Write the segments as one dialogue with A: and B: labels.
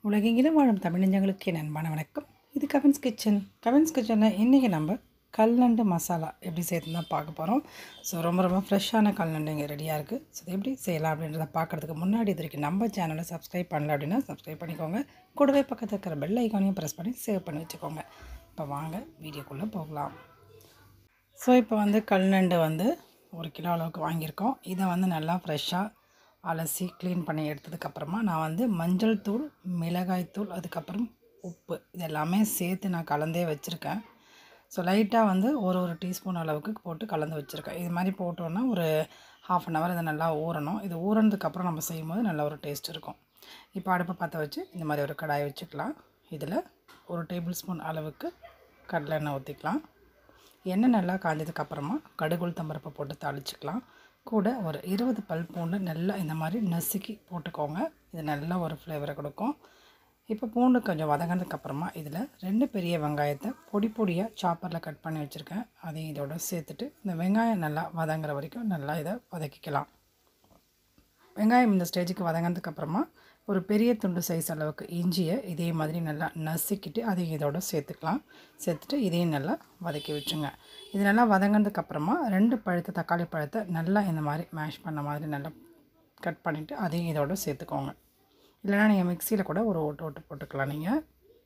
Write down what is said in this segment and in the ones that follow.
A: உலகெங்கிலும் வாழும் தமிழஞ்சங்களுக்கு என் அன்பான வணக்கம் இது கவின்ஸ் கிச்சன் கவின்ஸ் கிச்சனில் இன்றைக்கி நம்ம கல்நண்டு மசாலா எப்படி செய்யறது தான் பார்க்க போகிறோம் ஸோ ரொம்ப ரொம்ப ஃப்ரெஷ்ஷான கல்நண்டு இங்கே ரெடியாக இருக்குது ஸோ இது எப்படி செய்யலாம் அப்படின்றத பார்க்குறதுக்கு முன்னாடி இது வரைக்கும் நம்ம சேனலை சப்ஸ்கிரைப் பண்ணல அப்படின்னா சப்ஸ்கிரைப் பண்ணிக்கோங்க கூடவே பக்கத்தில் இருக்கிற பெல் ஐக்கானையும் ப்ரெஸ் பண்ணி சேவ் பண்ணி வச்சுக்கோங்க இப்போ வாங்க வீடியோக்குள்ளே போகலாம் ஸோ இப்போ வந்து கல்நண்டு வந்து ஒரு கிலோ அளவுக்கு வாங்கியிருக்கோம் இதை வந்து நல்லா ஃப்ரெஷ்ஷாக அலசி க்ளீன் பண்ணி எடுத்ததுக்கப்புறமா நான் வந்து மஞ்சள் தூள் மிளகாய் தூள் அதுக்கப்புறம் உப்பு இது எல்லாமே சேர்த்து நான் கலந்தே வச்சுருக்கேன் ஸோ லைட்டாக வந்து ஒரு ஒரு டீஸ்பூன் அளவுக்கு போட்டு கலந்து வச்சுருக்கேன் இது மாதிரி போட்டோன்னா ஒரு ஹாஃப் அன் ஹவர் இதை நல்லா ஊறணும் இது ஊறினதுக்கப்புறம் நம்ம செய்யும்போது நல்ல ஒரு டேஸ்ட் இருக்கும் இப்போ அடுப்பை பற்ற வச்சு இந்த மாதிரி ஒரு கடாய் வச்சுக்கலாம் இதில் ஒரு டேபிள் ஸ்பூன் அளவுக்கு கடலை எண்ணெய் ஊற்றிக்கலாம் எண்ணெய் நல்லா காஞ்சதுக்கப்புறமா கடுகுள் தம்பருப்பை போட்டு தாளிச்சிக்கலாம் கூட ஒரு இருபது பல் பூண்டு நல்லா இந்த மாதிரி நசுக்கி போட்டுக்கோங்க இது நல்ல ஒரு ஃப்ளேவரை கொடுக்கும் இப்போ பூண்டு கொஞ்சம் வதங்கினதுக்கப்புறமா இதில் ரெண்டு பெரிய வெங்காயத்தை பொடி பொடியாக சாப்பரில் கட் பண்ணி வச்சுருக்கேன் அதையும் இதோட சேர்த்துட்டு இந்த வெங்காயம் நல்லா வதங்குற வரைக்கும் நல்லா இதை வதக்கிக்கலாம் வெங்காயம் இந்த ஸ்டேஜுக்கு வதங்கினதுக்கப்புறமா ஒரு பெரிய துண்டு சைஸ் அளவுக்கு இஞ்சியை இதே மாதிரி நல்லா நசுக்கிட்டு அதையும் இதோட சேர்த்துக்கலாம் சேர்த்துட்டு இதையும் நல்லா வதக்கி வச்சுங்க இது நல்லா வதங்கினதுக்கப்புறமா ரெண்டு பழுத்த தக்காளி பழத்தை நல்லா இந்த மாதிரி மேஷ் பண்ண மாதிரி நல்லா கட் பண்ணிவிட்டு அதையும் இதோட சேர்த்துக்கோங்க இல்லைனா நீங்கள் மிக்சியில் கூட ஒரு ஓட்டு ஓட்டு போட்டுக்கலாம் நீங்கள்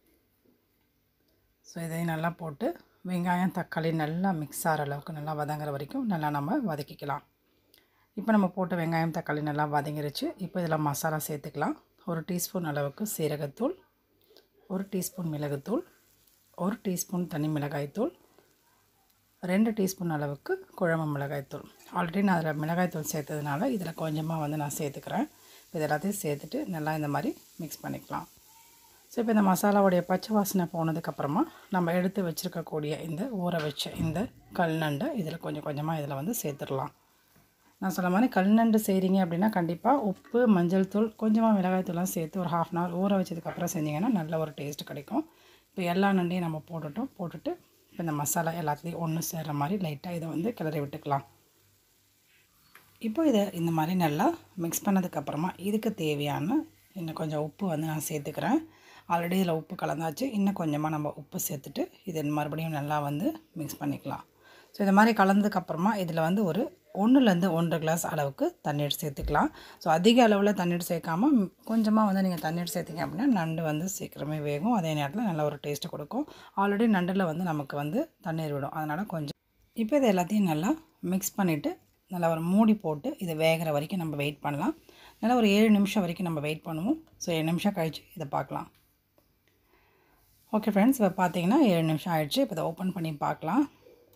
A: ஸோ இதையும் நல்லா போட்டு வெங்காயம் தக்காளி நல்லா மிக்ஸ் ஆகிற அளவுக்கு நல்லா வதங்குற வரைக்கும் நல்லா நம்ம வதக்கிக்கலாம் இப்போ நம்ம போட்ட வெங்காயம் தக்காளி நல்லா வதங்கிருச்சு இப்போ இதில் மசாலா சேர்த்துக்கலாம் ஒரு டீஸ்பூன் அளவுக்கு சீரகத்தூள் ஒரு டீஸ்பூன் மிளகுத்தூள் ஒரு டீஸ்பூன் தனி மிளகாய்த்தூள் ரெண்டு டீஸ்பூன் அளவுக்கு குழம்பு மிளகாய்த்தூள் ஆல்ரெடி நான் அதில் மிளகாய்த்தூள் சேர்த்ததுனால இதில் கொஞ்சமாக வந்து நான் சேர்த்துக்கிறேன் இது எல்லாத்தையும் சேர்த்துட்டு நல்லா இந்த மாதிரி மிக்ஸ் பண்ணிக்கலாம் ஸோ இப்போ இந்த மசாலாவுடைய பச்சை வாசனை போனதுக்கப்புறமா நம்ம எடுத்து வச்சுருக்கக்கூடிய இந்த ஊற வச்ச இந்த கல்நண்டை இதில் கொஞ்சம் கொஞ்சமாக இதில் வந்து சேர்த்துடலாம் நான் சொன்ன மாதிரி கல்நண்டு செய்கிறீங்க அப்படின்னா கண்டிப்பாக உப்பு மஞ்சள் தூள் கொஞ்சமாக மிளகாய் தூள்லாம் சேர்த்து ஒரு ஹாஃப் அன் ஹவர் ஊற வச்சதுக்கப்புறம் செஞ்சிங்கன்னா நல்ல ஒரு டேஸ்ட் கிடைக்கும் இப்போ எல்லா நண்டையும் நம்ம போட்டுட்டோம் போட்டுட்டு இப்போ இந்த மசாலா எல்லாத்துலேயும் ஒன்று சேர்கிற மாதிரி லைட்டாக இதை வந்து கிளறி விட்டுக்கலாம் இப்போ இதை இந்த மாதிரி நல்லா மிக்ஸ் பண்ணதுக்கப்புறமா இதுக்கு தேவையான இன்னும் கொஞ்சம் உப்பு வந்து நான் சேர்த்துக்கிறேன் ஆல்ரெடி இதில் உப்பு கலந்தாச்சு இன்னும் கொஞ்சமாக நம்ம உப்பு சேர்த்துட்டு இதை மறுபடியும் நல்லா வந்து மிக்ஸ் பண்ணிக்கலாம் ஸோ இது மாதிரி கலந்ததுக்கப்புறமா இதில் வந்து ஒரு ஒன்றுலேருந்து ஒன்றரை கிளாஸ் அளவுக்கு தண்ணீர் சேர்த்துக்கலாம் ஸோ அதிக அளவில் தண்ணீர் சேர்க்காம கொஞ்சமாக வந்து நீங்கள் தண்ணீர் சேர்த்திங்க அப்படின்னா நண்டு வந்து சீக்கிரமே வேகும் அதே நேரத்தில் நல்ல ஒரு டேஸ்ட்டு கொடுக்கும் ஆல்ரெடி நண்டில் வந்து நமக்கு வந்து தண்ணீர் விடும் அதனால் கொஞ்சம் இப்போ இது எல்லாத்தையும் நல்லா மிக்ஸ் பண்ணிவிட்டு நல்லா ஒரு மூடி போட்டு இது வேகிற வரைக்கும் நம்ம வெயிட் பண்ணலாம் நல்லா ஒரு ஏழு நிமிஷம் வரைக்கும் நம்ம வெயிட் பண்ணுவோம் ஸோ ஏழு நிமிஷம் கழித்து இதை பார்க்கலாம் ஓகே ஃப்ரெண்ட்ஸ் இப்போ பார்த்தீங்கன்னா ஏழு நிமிஷம் ஆயிடுச்சு இப்போ இதை ஓப்பன் பண்ணி பார்க்கலாம்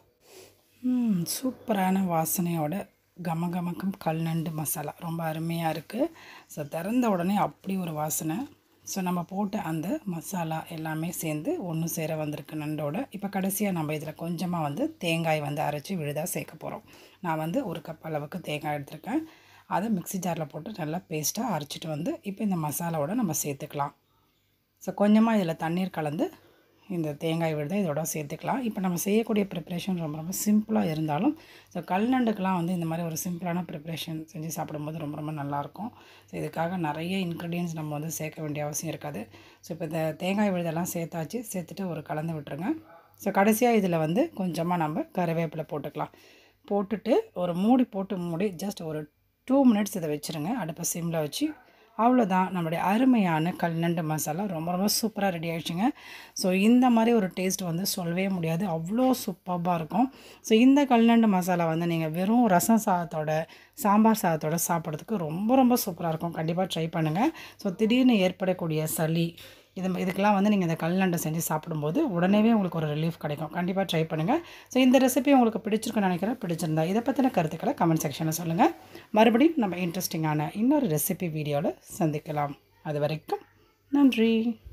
A: சூப்பரான வாசனையோட கம கமக்கம் கல்நண்டு மசாலா ரொம்ப அருமையாக இருக்குது ஸோ திறந்த உடனே அப்படி ஒரு வாசனை ஸோ நம்ம போட்ட அந்த மசாலா எல்லாமே சேர்ந்து ஒன்று சேர வந்திருக்கு நண்டோட இப்போ கடைசியாக நம்ம இதில் கொஞ்சமாக வந்து தேங்காய் வந்து அரைச்சி விழுதாக சேர்க்க போகிறோம் நான் வந்து ஒரு கப் அளவுக்கு தேங்காய் எடுத்திருக்கேன் அதை மிக்ஸி ஜாரில் போட்டு நல்லா பேஸ்ட்டாக அரைச்சிட்டு வந்து இப்போ இந்த மசாலாவோட நம்ம சேர்த்துக்கலாம் ஸோ கொஞ்சமாக இதில் தண்ணீர் கலந்து இந்த தேங்காய் விழுதை இதோட சேர்த்துக்கலாம் இப்போ நம்ம செய்யக்கூடிய ப்ரிப்ரேஷன் ரொம்ப ரொம்ப சிம்பிளாக இருந்தாலும் ஸோ கல்நண்டுக்கெலாம் வந்து இந்த மாதிரி ஒரு சிம்பிளான ப்ரிப்ரேஷன் செஞ்சு சாப்பிடும்போது ரொம்ப ரொம்ப நல்லாயிருக்கும் ஸோ இதுக்காக நிறைய இன்க்ரீடியன்ஸ் நம்ம வந்து சேர்க்க வேண்டிய அவசியம் இருக்காது ஸோ இப்போ இந்த தேங்காய் விழுதெல்லாம் சேர்த்தாச்சு சேர்த்துட்டு ஒரு கலந்து விட்டுருங்க ஸோ கடைசியாக இதில் வந்து கொஞ்சமாக நம்ம கருவேப்பிலை போட்டுக்கலாம் போட்டுட்டு ஒரு மூடி போட்டு மூடி ஜஸ்ட் ஒரு டூ மினிட்ஸ் இதை வச்சுருங்க அடுப்பை சிம்மில் வச்சு அவ்வளோதான் நம்மளுடைய அருமையான கல்நண்டு மசாலா ரொம்ப ரொம்ப சூப்பராக ரெடி ஆகிடுச்சுங்க ஸோ இந்த மாதிரி ஒரு டேஸ்ட் வந்து சொல்லவே முடியாது அவ்வளோ சூப்பராக இருக்கும் ஸோ இந்த கல்நண்டு மசாலா வந்து நீங்கள் வெறும் ரசம் சாதத்தோட சாம்பார் சாதத்தோட சாப்பிட்றதுக்கு ரொம்ப ரொம்ப சூப்பராக இருக்கும் கண்டிப்பாக ட்ரை பண்ணுங்கள் ஸோ திடீர்னு ஏற்படக்கூடிய சளி இது இதுக்கெல்லாம் வந்து நீங்கள் இந்த கல்நண்டை செஞ்சு சாப்பிடும்போது உடனேவே உங்களுக்கு ஒரு ரிலீஃப் கிடைக்கும் கண்டிப்பாக ட்ரை பண்ணுங்கள் ஸோ இந்த ரெசிபி உங்களுக்கு பிடிச்சிருக்குன்னு நினைக்கிறேன் பிடிச்சிருந்தா இதை பற்றின கருத்துக்களை கமெண்ட் செக்ஷனில் சொல்லுங்கள் மறுபடியும் நம்ம இன்ட்ரெஸ்டிங்கான இன்னொரு ரெசிபி வீடியோவில் சந்திக்கலாம் அது வரைக்கும் நன்றி